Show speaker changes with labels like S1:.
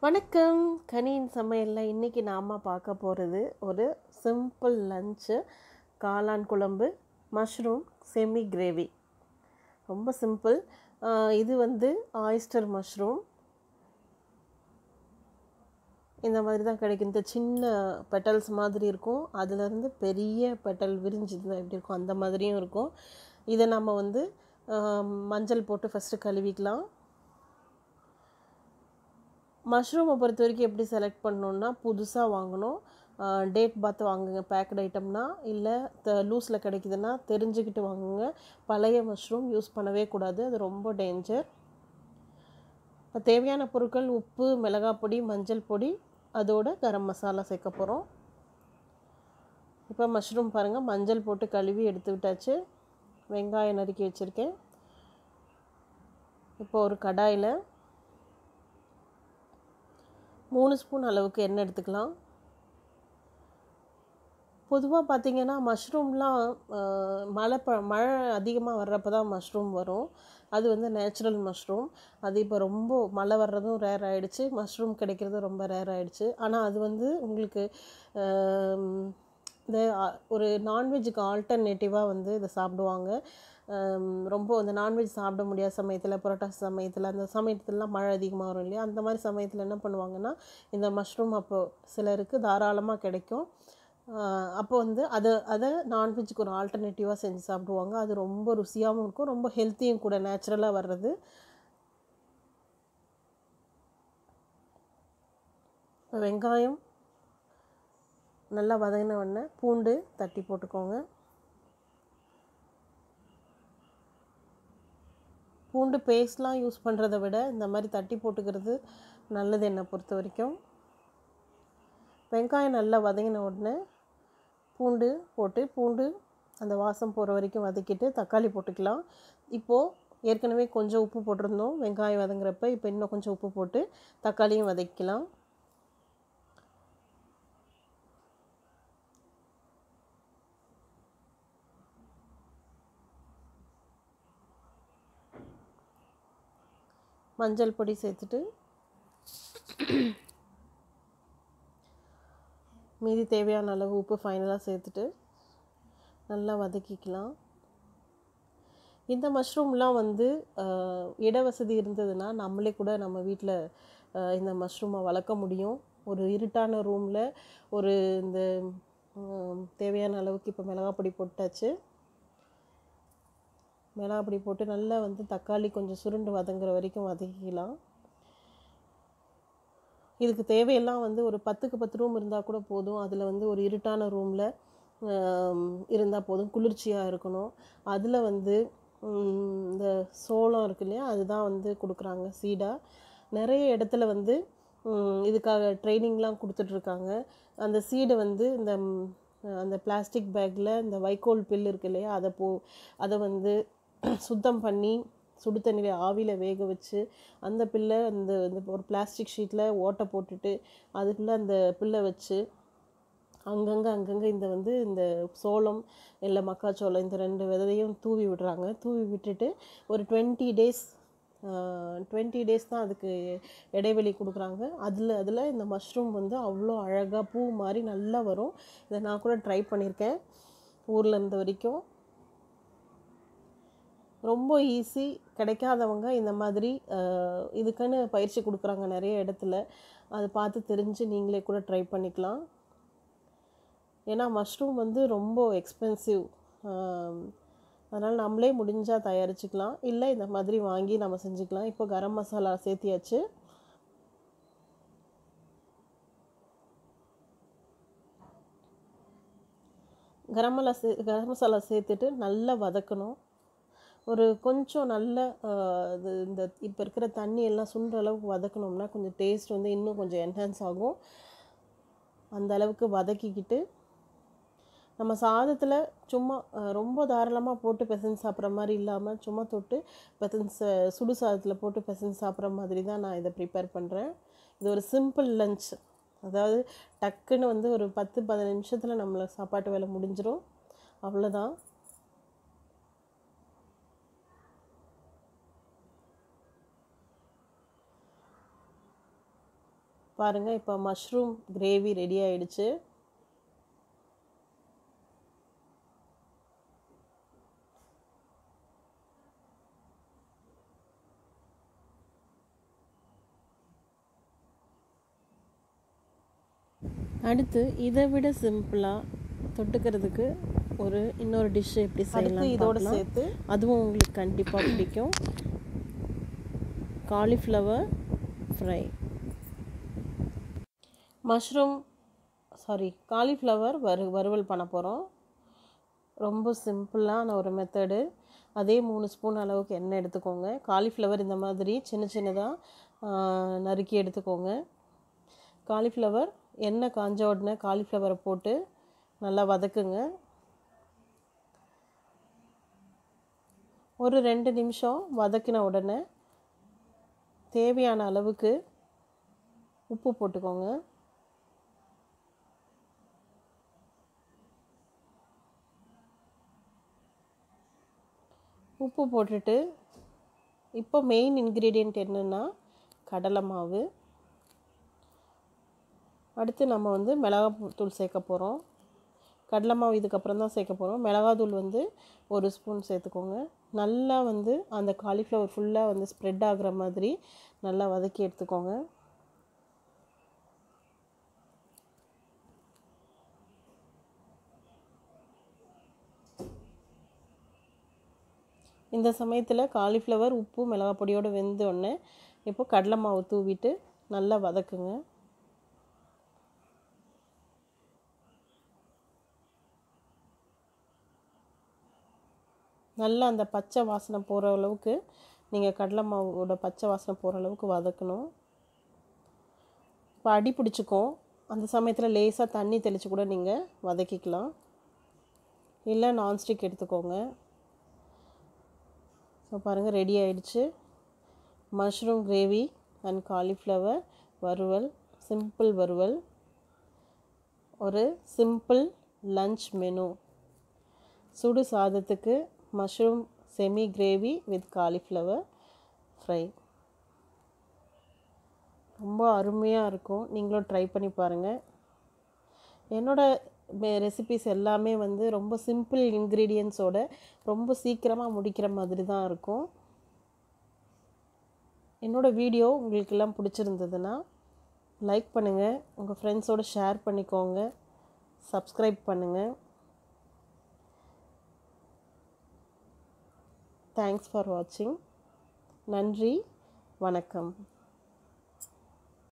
S1: வணக்கம் கனியின் சமையலில் இன்றைக்கி நாம் பார்க்க போகிறது ஒரு சிம்பிள் லஞ்சு காளான் குழம்பு மஷ்ரூம் செமி கிரேவி ரொம்ப சிம்பிள் இது வந்து ஆயிஸ்டர் மஷ்ரூம் இந்த மாதிரி தான் கிடைக்கும் இந்த சின்ன பெட்டல்ஸ் மாதிரி இருக்கும் அதுலேருந்து பெரிய பெட்டல் விரிஞ்சது எப்படி இருக்கும் அந்த மாதிரியும் இருக்கும் இதை நம்ம வந்து ஆஹ், மஞ்சள் போட்டு ஃபஸ்ட்டு கழுவிக்கலாம் மஷ்ரூமை பொறுத்த வரைக்கும் எப்படி செலக்ட் பண்ணணுன்னா புதுசாக வாங்கணும் டேட் பார்த்து வாங்குங்க பேக்கட் ஐட்டம்னா இல்லை த லூஸில் கிடைக்குதுன்னா தெரிஞ்சுக்கிட்டு வாங்குங்க பழைய மஷ்ரூம் யூஸ் பண்ணவே கூடாது அது ரொம்ப டேஞ்சர் இப்போ தேவையான பொருட்கள் உப்பு மிளகாய் பொடி மஞ்சள் பொடி அதோட கரம் மசாலா சேர்க்க போகிறோம் இப்போ மஷ்ரூம் பாருங்கள் மஞ்சள் போட்டு கழுவி எடுத்து விட்டாச்சு வெங்காயம் நறுக்கி வச்சுருக்கேன் இப்போ ஒரு கடாயில் மூணு ஸ்பூன் அளவுக்கு எண்ணெய் எடுத்துக்கலாம் பொதுவாக பார்த்தீங்கன்னா மஷ்ரூம்லாம் அஹ், மழை ப மழை அதிகமாக வர்றப்ப தான் மஷ்ரூம் வரும் அது வந்து நேச்சுரல் மஷ்ரூம் அது இப்போ ரொம்ப மழை வர்றதும் ரேர் ஆயிடுச்சு மஷ்ரூம் கிடைக்கிறதும் ரொம்ப ரேர் ஆயிடுச்சு ஆனால் அது வந்து உங்களுக்கு ஆம், இந்த அ- ஒரு நான்வெஜ்ஜுக்கு ஆல்டர்னேட்டிவாக வந்து இதை சாப்பிடுவாங்க ஆம், ரொம்ப இந்த நான்வெஜ் சாப்பிட முடியாத சமயத்தில் புரோட்டா சமயத்தில் அந்த சமயத்துலலாம் மழை அதிகமாக வரும் இல்லையா அந்த மாதிரி சமயத்தில் என்ன பண்ணுவாங்கன்னா இந்த மஷ்ரூம் அப்போ சிலருக்கு தாராளமாக கிடைக்கும் ஆஹ் அப்போ வந்து அதை அதை நான்வெஜ்ஜுக்கு ஒரு ஆல்டர்னேட்டிவாக செஞ்சு சாப்பிடுவாங்க அது ரொம்ப ருசியாகவும் இருக்கும் ரொம்ப ஹெல்த்தியும் கூட நேச்சுரலாக வர்றது இப்போ வெங்காயம் நல்லா வதங்கின உடனே பூண்டு தட்டி போட்டுக்கோங்க பூண்டு பேஸ்ட்லாம் யூஸ் பண்ணுறத விட இந்த மாதிரி தட்டி போட்டுக்கிறது நல்லது என்னை பொறுத்த வரைக்கும் வெங்காயம் நல்லா வதங்கின உடனே பூண்டு போட்டு பூண்டு அந்த வாசம் போகிற வரைக்கும் வதக்கிட்டு தக்காளி போட்டுக்கலாம் இப்போது ஏற்கனவே கொஞ்சம் உப்பு போட்டிருந்தோம் வெங்காயம் வதங்குறப்ப இப்போ இன்னும் கொஞ்சம் உப்பு போட்டு தக்காளியும் வதக்கிக்கலாம் மஞ்சள் பொடி சேர்த்துட்டு மீதி தேவையான அளவு உப்பு ஃபைனலாக சேர்த்துட்டு நல்லா வதக்கிக்கலாம் இந்த மஷ்ரூம்லாம் வந்து ஆஹ், இட வசதி இருந்ததுன்னா நம்மளே கூட நம்ம வீட்டில் இந்த மஷ்ரூமை வளர்க்க முடியும் ஒரு இருட்டான ரூமில் ஒரு இந்த ஆஹ், தேவையான அளவுக்கு இப்போ மிளகாய் பொடி போட்டாச்சு மிளகாய் பொடி போட்டு நல்லா வந்து தக்காளி கொஞ்சம் சுருண்டு வதங்குற வரைக்கும் வதக்கிக்கலாம் இதுக்கு தேவையெல்லாம் வந்து ஒரு பத்துக்கு பத்து ரூம் இருந்தால் கூட போதும் அதில் வந்து ஒரு இருட்டான ரூமில் இருந்தால் போதும் குளிர்ச்சியாக இருக்கணும் அதில் வந்து ம், இந்த சோளம் இருக்கு இல்லையா அதுதான் வந்து கொடுக்குறாங்க சீடாக நிறைய இடத்துல வந்து ம், இதுக்காக ட்ரைனிங்லாம் கொடுத்துட்ருக்காங்க அந்த சீடை வந்து இந்த ம், அந்த பிளாஸ்டிக் பேக்கில் இந்த வைக்கோல் பில் இருக்கு இல்லையா அதை போ அதை வந்து சுத்தம் பண்ணி சுடு தண்ணியில் ஆவியில் வேக வச்சு அந்த பில்லை அந்த இந்த ஒரு பிளாஸ்டிக் ஷீட்டில் ஓட்டை போட்டுட்டு அதுக்குள்ளே அந்த பில்லை வச்சு அங்கங்கே அங்கங்கே இந்த வந்து இந்த சோளம் இல்லை மக்காச்சோளம் இந்த ரெண்டு விதையும் தூவி விடுறாங்க தூவி விட்டுட்டு ஒரு டுவெண்ட்டி டேஸ் டுவெண்ட்டி டேஸ் தான் அதுக்கு இடைவெளி கொடுக்குறாங்க அதில் அதில் இந்த மஷ்ரூம் வந்து அவ்வளோ அழகாக பூ மாதிரி நல்லா வரும் இதை நான் கூட ட்ரை பண்ணியிருக்கேன் ஊரில் இருந்த வரைக்கும் ரொம்ப ஈஸி கிடைக்காதவங்க இந்த மாதிரி அஹ், இதுக்குன்னு பயிற்சி கொடுக்குறாங்க நிறைய இடத்துல அதை பார்த்து தெரிஞ்சு நீங்களே கூட ட்ரை பண்ணிக்கலாம் ஏன்னா மஷ்ரூம் வந்து ரொம்ப எக்ஸ்பென்சிவ் அதனால் நம்மளே முடிஞ்சால் தயாரிச்சுக்கலாம் இல்லை இந்த மாதிரி வாங்கி நம்ம செஞ்சுக்கலாம் இப்போ கரம் மசாலா சேர்த்தியாச்சு கரம் மசாலா சே கரம் மசாலா சேர்த்துட்டு நல்லா வதக்கணும் ஒரு கொஞ்சம் நல்ல ஆஹ், இது இந்த இப்போ இருக்கிற தண்ணி எல்லாம் சுண்டுற அளவுக்கு வதக்கணும்னா கொஞ்சம் டேஸ்ட் வந்து இன்னும் கொஞ்சம் என்ஹான்ஸ் ஆகும் அந்த அளவுக்கு வதக்கிக்கிட்டு நம்ம சாதத்தில் சும்மா ஆஹ், ரொம்ப தாராளமாக போட்டு பிசைஞ்சு சாப்பிட்ற மாதிரி இல்லாமல் சும்மா தொட்டு பிசைஞ்சு ச- சுடு சாதத்தில் போட்டு பிசைஞ்சு சாப்பிட்ற மாதிரி தான் நான் இதை ப்ரிப்பேர் பண்ணுறேன் இது ஒரு சிம்பிள் லஞ்ச் அதாவது டக்குன்னு வந்து ஒரு பத்து பதினஞ்சு நிமிஷத்தில் நம்மளை சாப்பாட்டு வேலை முடிஞ்சிடும் அவ்வளோதான் பாருங்கள் இப்போ மஷ்ரூம் கிரேவி ரெடி ஆயிடுச்சு அடுத்து இதை விட சிம்பிளாக தொட்டுக்கிறதுக்கு ஒரு இன்னொரு டிஷ் எப்படி
S2: அடுத்து
S1: செய்யலாம்
S2: இதோட
S1: பார்க்கலாம்.
S2: சேர்த்து
S1: அதுவும் உங்களுக்கு கண்டிப்பாக பிடிக்கும் cauliflower fry mushroom sorry cauliflower வறு வறுவல் பண்ண போகிறோம் ரொம்ப சிம்பிளான ஒரு மெத்தடு அதே மூணு ஸ்பூன் அளவுக்கு எண்ணெய் எடுத்துக்கோங்க காலிஃப்ளவர் இந்த மாதிரி சின்ன சின்னதாக நறுக்கி எடுத்துக்கோங்க காலிஃப்ளவர் எண்ணெய் காஞ்ச உடனே காலிஃப்ளவரை போட்டு நல்லா வதக்குங்க ஒரு ரெண்டு நிமிஷம் வதக்கின உடனே தேவையான அளவுக்கு உப்பு போட்டுக்கோங்க உப்பு போட்டுட்டு இப்போ மெயின் இன்க்ரீடியண்ட் என்னென்னா கடலை மாவு அடுத்து நம்ம வந்து மிளகாத்தூள் சேர்க்க போகிறோம் கடலை மாவு இதுக்கப்புறம் தான் சேர்க்க போகிறோம் மிளகாத்தூள் வந்து ஒரு ஸ்பூன் சேர்த்துக்கோங்க நல்லா வந்து அந்த காலிஃப்ளவர் ஃபுல்லாக வந்து ஸ்ப்ரெட் ஆகுற மாதிரி நல்லா வதக்கி எடுத்துக்கோங்க இந்த சமயத்தில் காலிஃப்ளவர் உப்பு மிளகாய் பொடியோடு வெந்த உடனே இப்போ கடலை மாவு தூவிட்டு நல்லா வதக்குங்க நல்லா அந்த பச்சை வாசனை போகிற அளவுக்கு நீங்கள் கடலை மாவோட பச்சை வாசனை போகிற அளவுக்கு வதக்கணும் இப்போ அடி பிடிச்சிக்கும் அந்த சமயத்தில் லேசாக தண்ணி தெளித்து கூட நீங்கள் வதக்கிக்கலாம் இல்லை நான்ஸ்டிக் எடுத்துக்கோங்க ஸோ பாருங்கள் ரெடி ஆயிடுச்சு மஷ்ரூம் கிரேவி அண்ட் காலிஃப்ளவர் வறுவல் சிம்பிள் வறுவல் ஒரு சிம்பிள் லஞ்ச் மெனு சுடு சாதத்துக்கு mushroom semi gravy with cauliflower fry ரொம்ப அருமையாக இருக்கும் நீங்களும் ட்ரை பண்ணி பாருங்கள் என்னோடய ரெசிபிஸ் எல்லாமே வந்து ரொம்ப சிம்பிள் இன்க்ரீடியன்ஸோட ரொம்ப சீக்கிரமாக முடிக்கிற மாதிரி தான் இருக்கும் என்னோடய வீடியோ உங்களுக்கெல்லாம் பிடிச்சிருந்ததுன்னா லைக் பண்ணுங்கள் உங்கள் ஃப்ரெண்ட்ஸோடு ஷேர் பண்ணிக்கோங்க சப்ஸ்கிரைப் பண்ணுங்கள் தேங்க்ஸ் ஃபார் வாட்சிங் நன்றி வணக்கம்